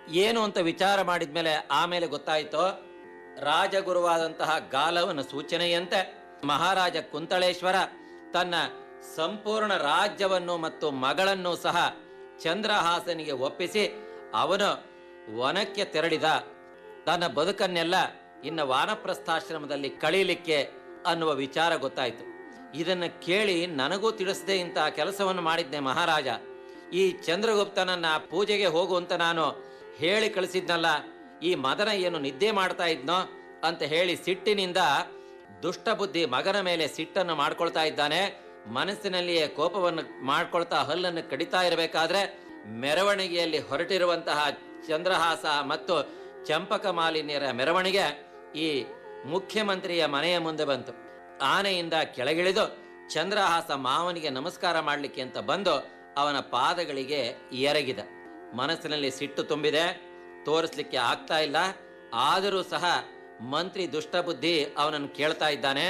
ಏನು ಅಂತ ವಿಚಾರ ಮಾಡಿದ್ಮೇಲೆ ಆಮೇಲೆ ಗೊತ್ತಾಯಿತು ರಾಜಗುರುವಾದಂತಹ ಗಾಲವನ ಸೂಚನೆಯಂತೆ ಮಹಾರಾಜ ಕುಂತಳೇಶ್ವರ ತನ್ನ ಸಂಪೂರ್ಣ ರಾಜ್ಯವನ್ನು ಮತ್ತು ಮಗಳನ್ನು ಸಹ ಚಂದ್ರಹಾಸನಿಗೆ ಒಪ್ಪಿಸಿ ಅವನು ವನಕ್ಕೆ ತೆರಳಿದ ತನ್ನ ಬದುಕನ್ನೆಲ್ಲ ಇನ್ನು ವಾನಪ್ರಸ್ಥಾಶ್ರಮದಲ್ಲಿ ಕಳೀಲಿಕ್ಕೆ ಅನ್ನುವ ವಿಚಾರ ಗೊತ್ತಾಯಿತು ಇದನ್ನು ಕೇಳಿ ನನಗೂ ತಿಳಿಸದೆ ಇಂತಹ ಕೆಲಸವನ್ನು ಮಾಡಿದ್ದೆ ಮಹಾರಾಜ ಈ ಚಂದ್ರಗುಪ್ತನನ್ನ ಪೂಜೆಗೆ ಹೋಗು ಅಂತ ನಾನು ಹೇಳಿ ಕಳಿಸಿದ್ನಲ್ಲ ಈ ಮದನ ಏನು ನಿದ್ದೆ ಮಾಡ್ತಾ ಇದ್ನೋ ಅಂತ ಹೇಳಿ ಸಿಟ್ಟಿನಿಂದ ದುಷ್ಟಬುದ್ಧಿ ಮಗನ ಮೇಲೆ ಸಿಟ್ಟನ್ನು ಮಾಡ್ಕೊಳ್ತಾ ಇದ್ದಾನೆ ಮನಸ್ಸಿನಲ್ಲಿಯೇ ಕೋಪವನ್ನು ಮಾಡ್ಕೊಳ್ತಾ ಹಲ್ಲನ್ನು ಕಡಿತಾ ಇರಬೇಕಾದ್ರೆ ಮೆರವಣಿಗೆಯಲ್ಲಿ ಹೊರಟಿರುವಂತಹ ಚಂದ್ರಹಾಸ ಮತ್ತು ಚಂಪಕ ಮಾಲಿನ್ಯರ ಮೆರವಣಿಗೆ ಈ ಮುಖ್ಯಮಂತ್ರಿಯ ಮನೆಯ ಮುಂದೆ ಬಂತು ಆನೆಯಿಂದ ಕೆಳಗಿಳಿದು ಚಂದ್ರಹಾಸ ಮಾವನಿಗೆ ನಮಸ್ಕಾರ ಮಾಡಲಿಕ್ಕೆ ಅಂತ ಬಂದು ಅವನ ಪಾದಗಳಿಗೆ ಎರಗಿದ ಮನಸ್ಸಿನಲ್ಲಿ ಸಿಟ್ಟು ತುಂಬಿದೆ ತೋರಿಸ್ಲಿಕ್ಕೆ ಆಗ್ತಾ ಇಲ್ಲ ಆದರೂ ಸಹ ಮಂತ್ರಿ ದುಷ್ಟಬುದ್ಧಿ ಅವನನ್ನು ಕೇಳ್ತಾ ಇದ್ದಾನೆ